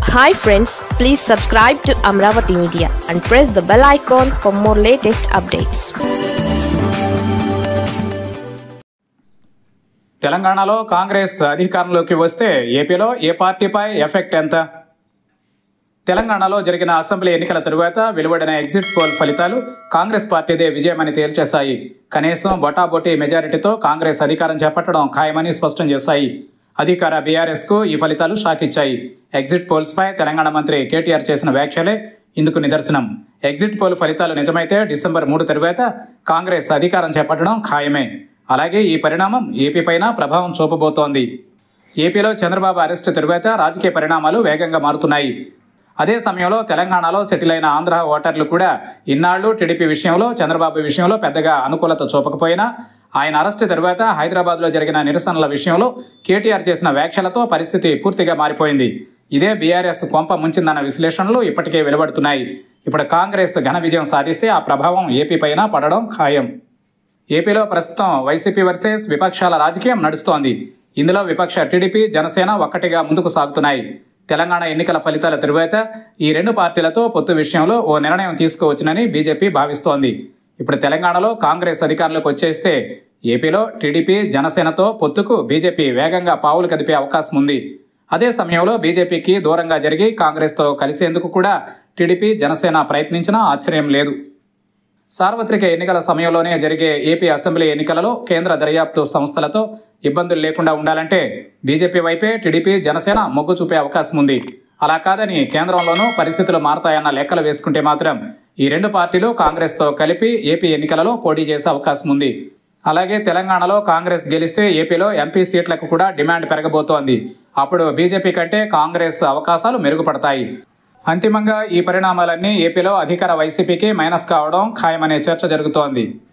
hi friends please subscribe to Amaravati media and press the bell icon for more latest updates తెలంగాణలో Congress అధికారంలోకి వస్తే ఏపీలో ఏ పార్టీపై effect ఎంత తెలంగాణలో జరిగిన అసెంబ్లీ ఎన్నికల తరువాత వెలువడిన ఎగ్జిట్ పోల్ ఫలితాలు కాంగ్రెస్ పార్టీదే విజయమని తేల్చేశాయి కనీసం బొటాబొటీ మెజారిటీతో కాంగ్రెస్ అధికారం చేపట్టడం ఖాయమని స్పష్టం చేశాయి అధికార బీఆర్ఎస్కు ఈ ఫలితాలు షాక్ ఇచ్చాయి ఎగ్జిట్ పోల్స్పై తెలంగాణ మంత్రి కేటీఆర్ చేసిన వ్యాఖ్యలే ఇందుకు నిదర్శనం ఎగ్జిట్ పోల్ ఫలితాలు నిజమైతే డిసెంబర్ మూడు తరువాత కాంగ్రెస్ అధికారం చేపట్టడం ఖాయమే అలాగే ఈ పరిణామం ఏపీ పైన ప్రభావం చూపబోతోంది ఏపీలో చంద్రబాబు అరెస్టు తరువాత రాజకీయ పరిణామాలు వేగంగా మారుతున్నాయి అదే సమయంలో తెలంగాణలో సెటిల్ అయిన ఆంధ్ర ఓటర్లు కూడా ఇన్నాళ్లు టీడీపీ విషయంలో చంద్రబాబు విషయంలో పెద్దగా అనుకూలత చూపకపోయినా ఆయన అరెస్టు తరువాత హైదరాబాద్లో జరిగిన నిరసనల విషయంలో కేటీఆర్ చేసిన వ్యాఖ్యలతో పరిస్థితి పూర్తిగా మారిపోయింది ఇదే బీఆర్ఎస్ కొంప ముంచిందన్న విశ్లేషణలు ఇప్పటికే వెలువడుతున్నాయి ఇప్పుడు కాంగ్రెస్ ఘన విజయం సాధిస్తే ఆ ప్రభావం ఏపీ పైన పడడం ఖాయం ఏపీలో ప్రస్తుతం వైసీపీ వర్సెస్ విపక్షాల రాజకీయం నడుస్తోంది ఇందులో విపక్ష టీడీపీ జనసేన ఒక్కటిగా ముందుకు సాగుతున్నాయి తెలంగాణ ఎన్నికల ఫలితాల తరువాత ఈ రెండు పార్టీలతో పొత్తు విషయంలో ఓ నిర్ణయం తీసుకోవచ్చునని బీజేపీ భావిస్తోంది ఇప్పుడు తెలంగాణలో కాంగ్రెస్ అధికారంలోకి వచ్చేస్తే ఏపీలో టీడీపీ జనసేనతో పొత్తుకు బీజేపీ వేగంగా పావులు కదిపే అవకాశం ఉంది అదే సమయంలో బీజేపీకి దూరంగా జరిగి కాంగ్రెస్తో కలిసేందుకు కూడా టీడీపీ జనసేన ప్రయత్నించినా ఆశ్చర్యం లేదు సార్వత్రిక ఎన్నికల సమయంలోనే జరిగే ఏపీ అసెంబ్లీ ఎన్నికలలో కేంద్ర దర్యాప్తు సంస్థలతో ఇబ్బందులు లేకుండా ఉండాలంటే బీజేపీ వైపే టీడీపీ జనసేన మొగ్గు చూపే అవకాశం ఉంది అలా కాదని కేంద్రంలోనూ పరిస్థితులు మారతాయన్న లెక్కలు వేసుకుంటే మాత్రం ఈ రెండు పార్టీలు కాంగ్రెస్తో కలిపి ఏపీ ఎన్నికలలో పోటీ చేసే అవకాశం ఉంది అలాగే తెలంగాణలో కాంగ్రెస్ గెలిస్తే ఏపీలో ఎంపీ సీట్లకు కూడా డిమాండ్ పెరగబోతోంది అప్పుడు బీజేపీ కంటే కాంగ్రెస్ అవకాశాలు మెరుగుపడతాయి అంతిమంగా ఈ పరిణామాలన్నీ ఏపీలో అధికార వైసీపీకి మైనస్ కావడం ఖాయమనే చర్చ జరుగుతోంది